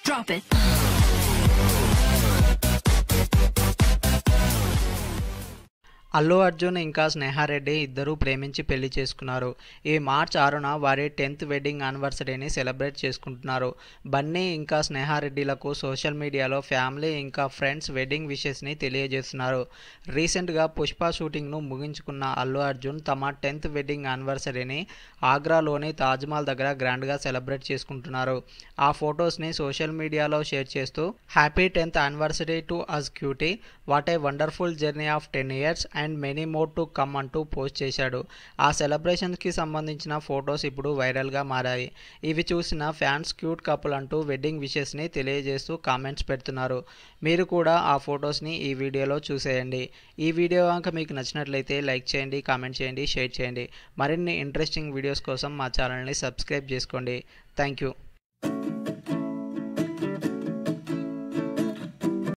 Drop it. Allu Arjun ఇంకా స్నేహారెడ్డి ఇద్దరూ ప్రేమించి పెళ్లి చేసుకున్నారు ఈ మార్చ్ ఆరున వారి టెన్త్ వెడ్డింగ్ యానివర్సరీని సెలబ్రేట్ చేసుకుంటున్నారు బన్నీ ఇంకా స్నేహారెడ్డిలకు సోషల్ మీడియాలో ఫ్యామిలీ ఇంకా ఫ్రెండ్స్ వెడ్డింగ్ విషెస్ని తెలియజేస్తున్నారు రీసెంట్గా పుష్ప షూటింగ్ను ముగించుకున్న అల్లు అర్జున్ తమ టెన్త్ వెడ్డింగ్ యానివర్సరీని ఆగ్రాలోని తాజ్మహల్ దగ్గర గ్రాండ్గా సెలబ్రేట్ చేసుకుంటున్నారు ఆ ఫొటోస్ని సోషల్ మీడియాలో షేర్ చేస్తూ happy tenth anniversary to us cutie what a wonderful journey of ten years and many more to come అంటూ పోస్ట్ చేశాడు ఆ సెలబ్రేషన్స్కి సంబంధించిన ఫొటోస్ ఇప్పుడు వైరల్గా మారాయి ఇవి చూసిన ఫ్యాన్స్ క్యూట్ కపుల్ అంటూ వెడ్డింగ్ విషెస్ని తెలియజేస్తూ కామెంట్స్ పెడుతున్నారు మీరు కూడా ఆ ఫొటోస్ని ఈ వీడియోలో చూసేయండి ఈ వీడియో కనుక మీకు నచ్చినట్లయితే లైక్ చేయండి కామెంట్ చేయండి షేర్ చేయండి మరిన్ని ఇంట్రెస్టింగ్ వీడియోస్ కోసం మా ఛానల్ని సబ్స్క్రైబ్ చేసుకోండి థ్యాంక్ యూ